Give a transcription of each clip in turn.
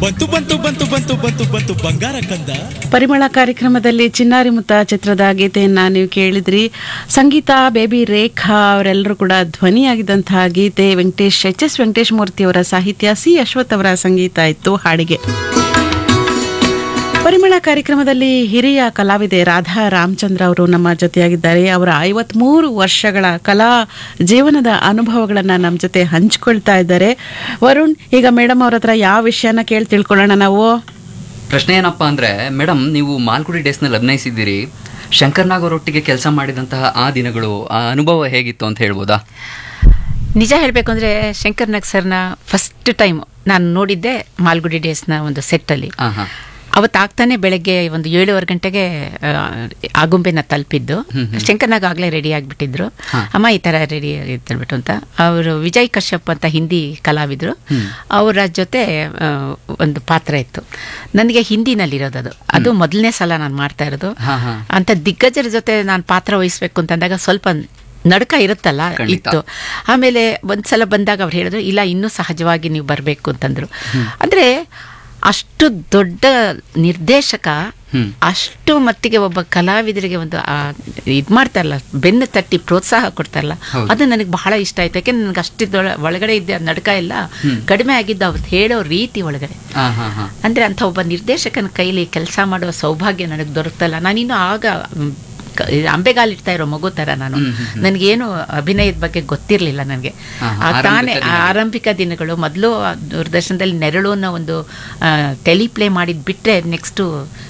ಬಂತು ಬಂತು ಬಂತು ಬಂತು ಬಂತು ಬಂತು ಬಂಗಾರ ಕಂದ ಪರಿಮಳ ಕಾರ್ಯಕ್ರಮದಲ್ಲಿ ಚಿನ್ನಾರಿ ಮುತ್ತ ಚಿತ್ರದ ಗೀತೆಯನ್ನ ನೀವು ಕೇಳಿದ್ರಿ ಸಂಗೀತ ಬೇಬಿ ರೇಖಾ ಅವರೆಲ್ಲರೂ ಕೂಡ ಧ್ವನಿಯಾಗಿದ್ದಂತಹ ಗೀತೆ ವೆಂಕಟೇಶ್ ಎಚ್ ಎಸ್ ವೆಂಕಟೇಶ್ ಮೂರ್ತಿ ಅವರ ಸಾಹಿತ್ಯ ಸಿ ಅಶ್ವಥ್ ಅವರ ಸಂಗೀತ ಇತ್ತು ಹಾಡಿಗೆ ಪರಿಮಳ ಕಾರ್ಯಕ್ರಮದಲ್ಲಿ ಹಿರಿಯ ಕಲಾವಿದೆ ರಾಧಾ ರಾಮಚಂದ್ರ ಅವರು ನಮ್ಮ ಜೊತೆಯಾಗಿದ್ದಾರೆ ಅವರ ಐವತ್ಮೂರು ವರ್ಷಗಳ ಕಲಾ ಜೀವನದ ಅನುಭವಗಳನ್ನ ನಮ್ಮ ಜೊತೆ ಹಂಚಿಕೊಳ್ತಾ ಇದ್ದಾರೆ ವರುಣ್ ಈಗ ಮೇಡಮ್ ಅವ್ರ ಹತ್ರ ಯಾವ ವಿಷಯನ ಕೇಳಿ ತಿಳ್ಕೊಳ್ಳೋಣ ನಾವು ಪ್ರಶ್ನೆ ಏನಪ್ಪಾ ಅಂದ್ರೆ ಮೇಡಮ್ ನೀವು ಮಾಲ್ಗುಡಿ ಡೇಸ್ನಲ್ಲಿ ಅಭಿನಯಿಸಿದ್ದೀರಿ ಶಂಕರ್ ನಾಗ್ ಅವರೊಟ್ಟಿಗೆ ಕೆಲಸ ಮಾಡಿದಂತಹ ಆ ದಿನಗಳು ಆ ಅನುಭವ ಹೇಗಿತ್ತು ಅಂತ ಹೇಳ್ಬೋದಾ ನಿಜ ಹೇಳಬೇಕು ಅಂದರೆ ಶಂಕರ್ ನಾಗ್ ಸರ್ನ ಫಸ್ಟ್ ಟೈಮ್ ನಾನು ನೋಡಿದ್ದೆ ಮಾಲ್ಗುಡಿ ಡೇಸ್ನ ಒಂದು ಸೆಟ್ಟಲ್ಲಿ ಹಾ ಹಾ ಅವತ್ತು ಆಗ್ತಾನೆ ಬೆಳಗ್ಗೆ ಒಂದು ಏಳುವರೆ ಗಂಟೆಗೆ ಆ, ಆಗುಂಬೆನ ತಲುಪಿದ್ದು ಶಂಕರ್ನಾಗ್ ಆಗಲೇ ರೆಡಿ ಆಗಿಬಿಟ್ಟಿದ್ರು ಅಮ್ಮ ಈ ಥರ ರೆಡಿ ಇದ್ಬಿಟ್ಟು ಅಂತ ಅವರು ವಿಜಯ್ ಕಶ್ಯಪ್ ಅಂತ ಹಿಂದಿ ಕಲಾವಿದರು ಅವರ ಜೊತೆ ಆ, ಒಂದು ಪಾತ್ರ ಇತ್ತು ನನಗೆ ಹಿಂದಿನಲ್ಲಿರೋದು ಅದು ಅದು ಮೊದಲನೇ ಸಲ ನಾನು ಮಾಡ್ತಾ ಇರೋದು ಹಾ, ಹಾ. ಅಂತ ದಿಗ್ಗಜರ ಜೊತೆ ನಾನು ಪಾತ್ರ ವಹಿಸ್ಬೇಕು ಅಂತಂದಾಗ ಸ್ವಲ್ಪ ನಡ್ಕ ಇರುತ್ತಲ್ಲ ಖಂಡಿತ. ಇತ್ತು ಆಮೇಲೆ ಒಂದ್ಸಲ ಬಂದಾಗ ಅವ್ರು ಹೇಳಿದ್ರು ಇಲ್ಲ ಇನ್ನೂ ಸಹಜವಾಗಿ ನೀವು ಬರಬೇಕು ಅಂತಂದ್ರು ಅಂದ್ರೆ ಅಷ್ಟು ದೊಡ್ಡ ನಿರ್ದೇಶಕ ಹ್ಮ್. ಅಷ್ಟು ಮಟ್ಟಿಗೆ ಒಬ್ಬ ಕಲಾವಿದರಿಗೆ ಒಂದು ಇದು ಮಾಡ್ತಾರಲ್ಲ ಬೆನ್ನು ತಟ್ಟಿ ಪ್ರೋತ್ಸಾಹ ಕೊಡ್ತಾರಲ್ಲ ಹೌದು. ಅದು ನನಗೆ ಬಹಳ ಇಷ್ಟ ಆಯ್ತು ಯಾಕೆಂದ್ರೆ ನನಗೆ ಅಷ್ಟಿದ್ದೊಳ ಒಳಗಡೆ ಇದ್ದ ನಡ್ಕ ಎಲ್ಲ ಕಡಿಮೆ ಆಗಿದ್ದು ಅವ್ರು ಹೇಳೋ ರೀತಿ ಒಳಗಡೆ ಹಾ ಹಾ ಹಾ ಅಂದ್ರೆ ಅಂತ ಒಬ್ಬ ನಿರ್ದೇಶಕನ ಕೈಲಿ ಕೆಲಸ ಮಾಡುವ ಸೌಭಾಗ್ಯ ನನಗೆ ದೊರಕಲ್ಲ ನಾನಿನ್ನು ಆಗ ಮ್, ಕ- ಅಂಬೆಗಾಲ್ ಇಡ್ತಾ ಇರೋ ಮಗು ತರ ನಾನು ಹ್ಮ್, ಹ್ಮ್, ಹ್ಮ್. ನನಗೇನು ಅಭಿನಯದ ಬಗ್ಗೆ ಗೊತ್ತಿರಲಿಲ್ಲ ನನಗೆ ಹಾ, ಆ ಆರಂಭಿಕ ತಾನೇ ದಿನಗಳು. ಆರಂಭಿಕ ದಿನಗಳು ಮೊದಲು ದೂರದರ್ಶನದಲ್ಲಿ ನೆರಳು ಅನ್ನೋ ಒಂದು ಟೆಲಿಪ್ಲೇ ಮಾಡಿದ್ ಬಿಟ್ರೆ ನೆಕ್ಸ್ಟು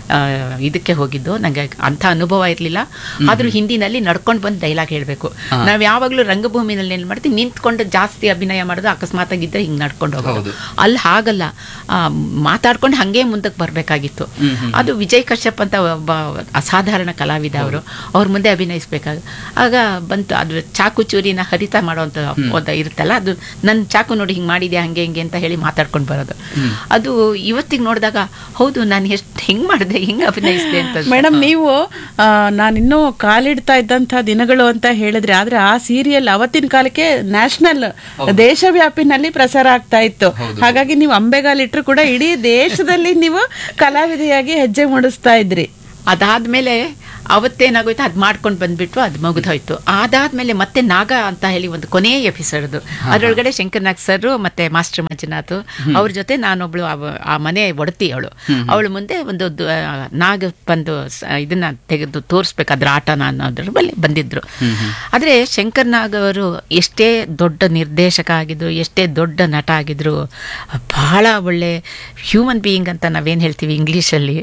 ಇದಕ್ಕೆ ಹೋಗಿದ್ದು ನನಗೆ ಅಂಥ ಅನುಭವ ಇರಲಿಲ್ಲ ಆದ್ರೂ ಹಿಂದಿನಲ್ಲಿ ನಡ್ಕೊಂಡು ಬಂದು ಡೈಲಾಗ್ ಹೇಳಬೇಕು ಹಾ. ನಾವು ಯಾವಾಗಲೂ ರಂಗಭೂಮಿನಲ್ಲಿ ಏನು ಮಾಡ್ತೀವಿ ನಿಂತ್ಕೊಂಡು ಜಾಸ್ತಿ ಅಭಿನಯ ಮಾಡೋದು ಅಕಸ್ಮಾತ್ ಆಗಿದ್ದರೆ ಹಿಂಗೆ ನಡ್ಕೊಂಡು ಹೋಗೋದು ಹೌದು. ಅಲ್ಲಿ ಹಾಗಲ್ಲ ಆ, ಮಾತಾಡ್ಕೊಂಡು ಹಾಗೆ ಮುಂದಕ್ಕೆ ಬರಬೇಕಾಗಿತ್ತು ಹ್ಮ್, ಹ್ಮ್. ಅದು ವಿಜಯ್ ಕಶ್ಯಪ್ ಅಂತ ಒಬ್ಬ ಅಸಾಧಾರಣ ಕಲಾವಿದ ಅವರು ಅವ್ರ ಮುಂದೆ ಅಭಿನಯಿಸ್ಬೇಕಾಗ ಆಗ ಬಂತು ಅದು ಚಾಕು ಚೂರಿನ ಹರಿತ ಮಾಡೋಂಥ ಒಂದು ಇರುತ್ತಲ್ಲ ಅದು ನನ್ನ ಚಾಕು ನೋಡಿ ಹಿಂಗೆ ಮಾಡಿದ್ಯಾ ಹಂಗೆ ಹಿಂಗೆ ಅಂತ ಹೇಳಿ ಮಾತಾಡ್ಕೊಂಡು ಬರೋದು ಅದು ಇವತ್ತಿಗೆ ನೋಡಿದಾಗ ಹೌದು ನಾನು ಎಷ್ಟು ಹೆಂಗೆ ಮಾಡಿದೆ ಹೆಂಗೆ ಅಭಿನಯಿಸಿದೆ ಅಂತ ಮೇಡಮ್ ನೀವು ಆ, ನಾನಿನ್ನೂ ಕಾಲಿಡ್ತಾ ಇದ್ದಂಥ ದಿನಗಳು ಅಂತ ಹೇಳಿದ್ರೆ ಆದ್ರೆ ಆ ಸೀರಿಯಲ್ ಅವತ್ತಿನ ಕಾಲಕ್ಕೆ ನ್ಯಾಷನಲ್ ದೇಶವ್ಯಾಪಿನಲ್ಲಿ ಪ್ರಸಾರ ಆಗ್ತಾ ಇತ್ತು ಹಾಗಾಗಿ ನೀವು ಅಂಬೆಗಾಲಿಟ್ರು ಕೂಡ ಇಡೀ ದೇಶದಲ್ಲಿ ನೀವು ಕಲಾವಿದೆಯಾಗಿ ಹೆಜ್ಜೆ ಮೂಡಿಸ್ತಾ ಇದ್ರಿ ಅದಾದ್ಮೇಲೆ ಅವತ್ತೇನಾಗೋಯ್ತು ಅದು ಮಾಡ್ಕೊಂಡು ಬಂದ್ಬಿಟ್ಟು ಅದು ಮುಗಿದೋಯ್ತು ಅದಾದ್ಮೇಲೆ ಮತ್ತೆ ನಾಗ ಅಂತ ಹೇಳಿ ಒಂದು ಕೊನೆಯ ಎಪಿಸೋಡ್ ಅದು ಅದರೊಳಗಡೆ ಶಂಕರ್ ನಾಗ್ ಸರ್ ಮತ್ತೆ ಮಾಸ್ಟರ್ ಮಂಜುನಾಥ್ ಅವ್ರ ಜೊತೆ ನಾನೊಬ್ಳು ಅವ- ಆ ಮನೆ ಒಡತಿ ಅವಳು ಅವಳು ಮುಂದೆ ಒಂದು ದು- ಆ, ನಾಗ ಬಂದು ಸ- ಇದನ್ನ ತೆಗೆದು ತೋರಿಸ್ಬೇಕು ಅದ್ರ ಆಟನ ಅನ್ನೋದ್ರ ಮೇಲೆ ಬಂದಿದ್ರು ಆದ್ರೆ ಶಂಕರ್ ನಾಗ್ ಅವರು ಎಷ್ಟೇ ದೊಡ್ಡ ನಿರ್ದೇಶಕ ಆಗಿದ್ರು ಎಷ್ಟೇ ದೊಡ್ಡ ನಟ ಆಗಿದ್ರು ಬಹಳ ಒಳ್ಳೆ ಹ್ಯೂಮನ್ ಬೀಯಿಂಗ್ ಅಂತ ನಾವೇನ್ ಹೇಳ್ತೀವಿ ಇಂಗ್ಲಿಷಲ್ಲಿ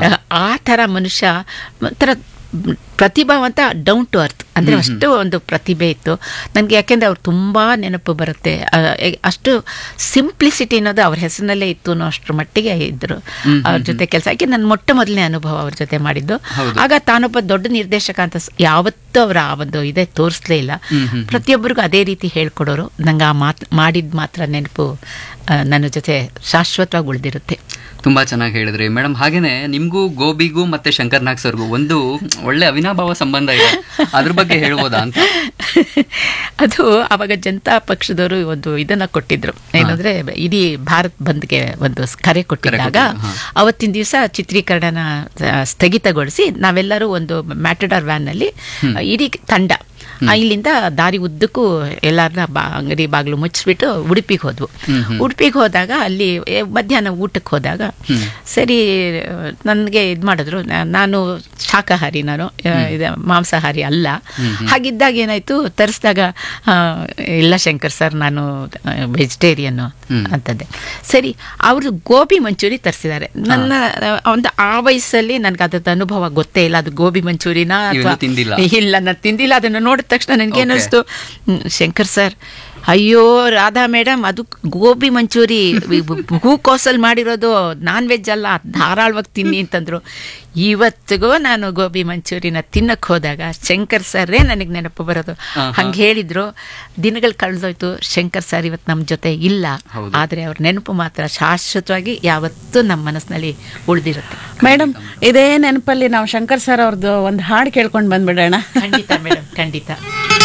ಆ ಥರ ಮನುಷ್ಯ ಒಂಥರ ಪ್ರತಿಭಾವಂತ ಡೌನ್ ಟು ಅರ್ತ್ ಅಂದ್ರೆ ಅಷ್ಟು ಒಂದು ಪ್ರತಿಭೆ ಇತ್ತು ನನಗೆ ಯಾಕೆಂದ್ರೆ ಅವ್ರು ತುಂಬಾ ನೆನಪು ಬರುತ್ತೆ ಆ, ಎ- ಅಷ್ಟು ಸಿಂಪ್ಲಿಸಿಟಿ ಅನ್ನೋದು ಅವ್ರ ಹೆಸರಿನಲ್ಲೇ ಇತ್ತು ಅನ್ನೋ ಅಷ್ಟ್ರ ಮಟ್ಟಿಗೆ ಇದ್ರು ಅವ್ರ ಜೊತೆ ಕೆಲಸ ಯಾಕೆ ನನ್ನ ಮೊಟ್ಟ ಮೊದಲನೇ ಅನುಭವ ಅವ್ರ ಜೊತೆ ಮಾಡಿದ್ದು ಆಗ ತಾನೊಬ್ಬ ದೊಡ್ಡ ನಿರ್ದೇಶಕ ಅಂತ ಸ್- ಯಾವತ್ತೂ ಅವರ ಆ ಒಂದು ಇದೇ ತೋರಿಸ್ಲೇ ಇಲ್ಲ ಪ್ರತಿಯೊಬ್ಬರಿಗೂ ಅದೇ ರೀತಿ ಹೇಳ್ಕೊಡೋರು ನಂಗೆ ಆ ಮಾತು ಮಾಡಿದ ಮಾತ್ರ ನೆನಪು ಆ, ನನ್ನ ಜೊತೆ ಶಾಶ್ವತವಾಗಿ ಉಳಿದಿರುತ್ತೆ ತುಂಬಾ ಚೆನ್ನಾಗಿ ಹೇಳಿದ್ರಿ ಮೇಡಮ್ ಹಾಗೇನೆ ನಿಮ್ಗೂ ಗೋಬಿಗೂ ಮತ್ತೆ ಶಂಕರ್ ನಾಗ್ ಸರ್ಗೂ ಒಂದು ಒಳ್ಳೆ ಅವಿನಾಭಾವ ಸಂಬಂಧ ಇದೆ ಅದ್ರ ಬಗ್ಗೆ ಹೇಳ್ಬೋದಾ ಅಂತ ಅದು ಅವಾಗ ಜನತಾ ಪಕ್ಷದವರು ಒಂದು ಇದನ್ನ ಕೊಟ್ಟಿದ್ರು ಏನಂದ್ರೆ ಇಡೀ ಭಾರತ್ ಬಂದ್ಗೆ ಒಂದು ಕರೆ ಕೊಟ್ಟಿದ್ದಾಗ ಅವತ್ತಿನ ದಿವಸ ಚಿತ್ರೀಕರಣನ ಆ, ಸ್ಥಗಿತಗೊಳಿಸಿ ನಾವೆಲ್ಲರೂ ಒಂದು ಮ್ಯಾಟಡಾರ್ ವ್ಯಾನ್ ನಲ್ಲಿ ಇಡೀ ತಂಡ ಆ, ಇಲ್ಲಿಂದ ದಾರಿ ಉದ್ದಕ್ಕೂ ಎಲ್ಲಾರನ್ನ ಬಾ ಅಂಗಡಿ ಬಾಗಿಲು ಮುಚ್ಚಿಬಿಟ್ಟು ಉಡುಪಿಗೆ ಹೋದ್ವು ಉಡುಪಿಗೆ ಹೋದಾಗ ಅಲ್ಲಿ ಏ, ಮಧ್ಯಾಹ್ನ ಊಟಕ್ಕೆ ಹೋದಾಗ ಸರಿ ನನಗೆ ಇದು ಮಾಡಿದ್ರು ನಾ- ನಾನು ಶಾಕಾಹಾರಿ ನಾನು ಆ, ಇದು ಮಾಂಸಾಹಾರಿ ಅಲ್ಲ ಹಾಗಿದ್ದಾಗ ಏನಾಯ್ತು ತರಿಸಿದಾಗ ಇಲ್ಲ ಶಂಕರ್ ಸರ್ ನಾನು ವೆಜಿಟೇರಿಯನ್ನು ಅಂತಂದೆ ಸರಿ ಅವರು ಗೋಬಿ ಮಂಚೂರಿ ತರಿಸಿದ್ದಾರೆ ನನ್ನ ಆ, ಒಂದು ಆ ವಯಸ್ಸಲ್ಲಿ ನನಗೆ ಅದ್ರದ್ದು ಅನುಭವ ಗೊತ್ತೇ ಇಲ್ಲ ಅದು ಗೋಬಿ ಮಂಚೂರಿನ ನೀವೆಲ್ಲೂ ತಿಂದಿಲ್ಲ? ಇಲ್ಲ ನಾನು ತಿಂದಿಲ್ಲ ಅದನ್ನು ನೋಡಿದ ತಕ್ಷಣ ನನಗೆ Okay. ಏನಿಸ್ತು ಹ್ಮ್, ಶಂಕರ್ ಸರ್ ಅಯ್ಯೋ ರಾಧಾ ಮೇಡಮ್ ಅದು ಗೋಬಿ ಮಂಚೂರಿ ಹೂಕೋಸಲ್ಲಿ ಮಾಡಿರೋದು ನಾನ್ ವೆಜ್ ಅಲ್ಲ ಧಾರಾಳವಾಗಿ ತಿನ್ನಿ ಅಂತಂದ್ರು ಇವತ್ತಿಗೂ ನಾನು ಗೋಬಿ ಮಂಚೂರಿನ ತಿನ್ನಕ್ಕೆ ಹೋದಾಗ ಶಂಕರ್ ಸರ್ರೇ ನನಗೆ ನೆನಪು ಬರೋದು ಹಂಗೆ ಹೇಳಿದ್ರು ದಿನಗಳು ಕಳೆದೋಯ್ತು ಶಂಕರ್ ಸರ್ ಇವತ್ತು ನಮ್ಮ ಜೊತೆ ಇಲ್ಲ ಆದರೆ ಅವ್ರ ನೆನಪು ಮಾತ್ರ ಶಾಶ್ವತವಾಗಿ ಯಾವತ್ತೂ ನಮ್ಮ ಮನಸ್ಸಿನಲ್ಲಿ ಉಳಿದಿರುತ್ತೆ ಮೇಡಮ್ ಇದೇ ನೆನಪಲ್ಲಿ ನಾವು ಶಂಕರ್ ಸರ್ ಅವ್ರದ್ದು ಒಂದು ಹಾಡು ಕೇಳ್ಕೊಂಡು ಬಂದ್ಬಿಡೋಣ ಖಂಡಿತ ಮೇಡಮ್ ಖಂಡಿತ